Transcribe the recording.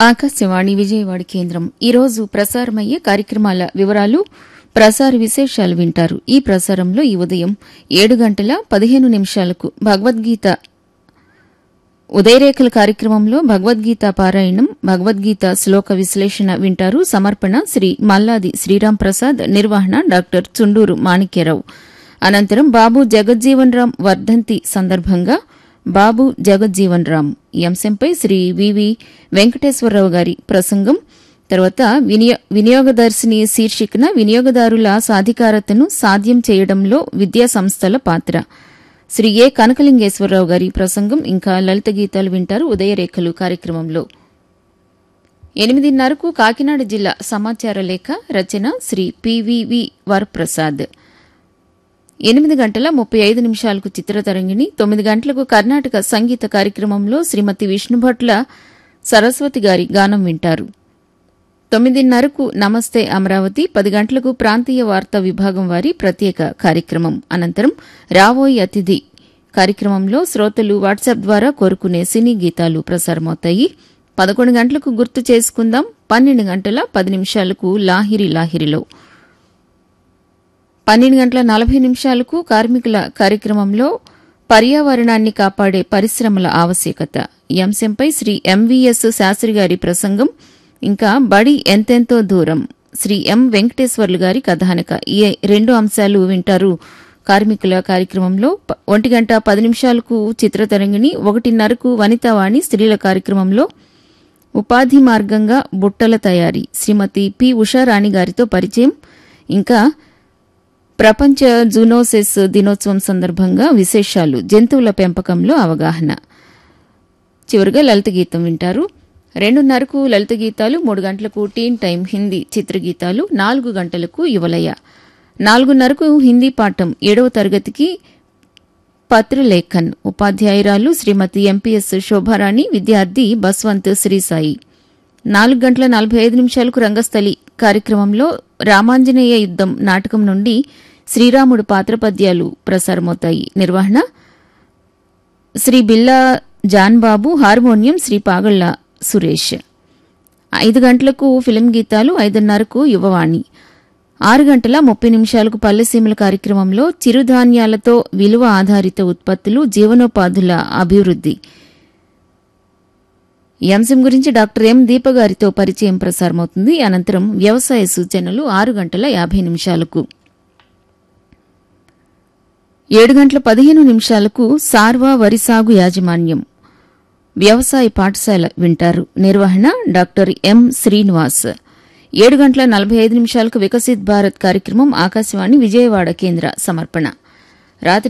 ఆకాశవాణి విజయవాడ కేంద్రం ఈరోజు ప్రసారమయ్యే కార్యక్రమాల వివరాలు ప్రసార విశేషాలు వింటారు ఈ ప్రసారంలో ఈ ఉదయం ఏడు గంటల పదిహేను నిమిషాలకు భగవద్గీత ఉదయరేఖల కార్యక్రమంలో భగవద్గీత పారాయణం భగవద్గీత శ్లోక విశ్లేషణ వింటారు సమర్పణ శ్రీ మల్లాది శ్రీరాం ప్రసాద్ నిర్వహణ డాక్టర్ చుండూరు మాణిక్యరావు అనంతరం బాబు జగజ్జీవన్ రామ్ వర్ధంతి సందర్భంగా బాబు జగజ్జీవన్ రామ్ ఈ అంశంపై శ్రీ వివి వెంకటేశ్వరరావు గారి ప్రసంగం తర్వాత వినియో వినియోగదర్శిని శీర్షికన వినియోగదారుల సాధికారతను సాధ్యం చేయడంలో విద్యా సంస్థల పాత్ర శ్రీ ఏ కనకలింగేశ్వరరావు గారి ప్రసంగం ఇంకా లలిత గీతాలు వింటారు ఉదయరేఖలు కార్యక్రమంలో ఎనిమిదిన్నరకు కాకినాడ జిల్లా సమాచార లేఖ రచన శ్రీ పివివి వరప్రసాద్ ఎనిమిది గంటల ముప్పై ఐదు నిమిషాలకు చిత్రతరంగిణి తొమ్మిది గంటలకు కర్ణాటక సంగీత కార్యక్రమంలో శ్రీమతి విష్ణుభట్ల సరస్వతి గారి గానం వింటారు తొమ్మిదిన్నరకు నమస్తే అమరావతి పది గంటలకు ప్రాంతీయ వార్తా విభాగం వారి ప్రత్యేక కార్యక్రమం అనంతరం రావోయి అతిథి కార్యక్రమంలో శ్రోతలు వాట్సాప్ ద్వారా కోరుకునే సినీ గీతాలు ప్రసారమవుతాయి పదకొండు గంటలకు గుర్తు చేసుకుందాం పన్నెండు గంటల పది నిమిషాలకు లాహిరి లాహిరిలో పన్నెండు గంటల నలభై నిమిషాలకు కార్మికుల కార్యక్రమంలో పర్యావరణాన్ని కాపాడే పరిశ్రమల ఆవశ్యకత ఈ అంశంపై శ్రీ ఎంవీఎస్ శాస్త్రి గారి ప్రసంగం ఇంకా బడి ఎంతెంతో దూరం శ్రీ ఎం వెంకటేశ్వర్లు గారి కథానిక ఈ రెండు అంశాలు వింటారు కార్మికుల కార్యక్రమంలో ప- ఒంటి గంట పది నిమిషాలకు చిత్రతరంగిణి ఒకటిన్నరకు వనితావాణి స్త్రీల కార్యక్రమంలో ఉపాధి మార్గంగా బుట్టల తయారీ శ్రీమతి పి ఉషారాణి గారితో పరిచయం ఇంకా ప్రపంచ జూనోసిస్ దినోత్సవం సందర్భంగా విశేషాలు జంతువుల పెంపకంలో అవగాహన చివరిగా లలిత గీతం వింటారు రెండున్నరకు లలిత గీతాలు మూడు గంటలకు టీన్ టైం హిందీ చిత్రగీతాలు నాలుగు గంటలకు యువలయ నాలుగున్నరకు హిందీ పాఠం ఏడవ తరగతికి పత్రలేఖన్ ఉపాధ్యాయురాలు శ్రీమతి ఎంపీఎస్ శోభారాణి విద్యార్థి బస్వంత్ శ్రీసాయి నాలుగు గంటల నలభై ఐదు నిమిషాలకు రంగస్థలి కార్యక్రమంలో రామాంజనేయ యుద్ధం నాటకం నుండి శ్రీరాముడు పాత్ర పద్యాలు ప్రసారమవుతాయి నిర్వహణ శ్రీ బిల్లా జాన్బాబు హార్మోనియం శ్రీ పాగళ్ల సురేష్ ఐదు గంటలకు ఫిలిం గీతాలు ఐదున్నరకు యువవాణి ఆరు గంటల ముప్పై నిమిషాలకు పల్లెసీమల కార్యక్రమంలో చిరుధాన్యాలతో విలువ ఆధారిత ఉత్పత్తులు జీవనోపాధుల అభివృద్ది ఈ అంశం గురించి డాక్టర్ ఎం దీప గారితో పరిచయం ప్రసారమవుతుంది అనంతరం వ్యవసాయ సూచనలు ఆరు గంటల యాభై నిమిషాలకు ఏడు గంటల పదిహేను నిమిషాలకు సార్వా వరి సాగు యాజమాన్యం వ్యవసాయ పాఠశాల వింటారు నిర్వహణ డాక్టర్ ఎం శ్రీనివాస్ ఏడు గంటల నలభై ఐదు నిమిషాలకు వికసిత్ భారత్ కార్యక్రమం ఆకాశవాణి విజయవాడ కేంద్ర సమర్పణ రాత్రి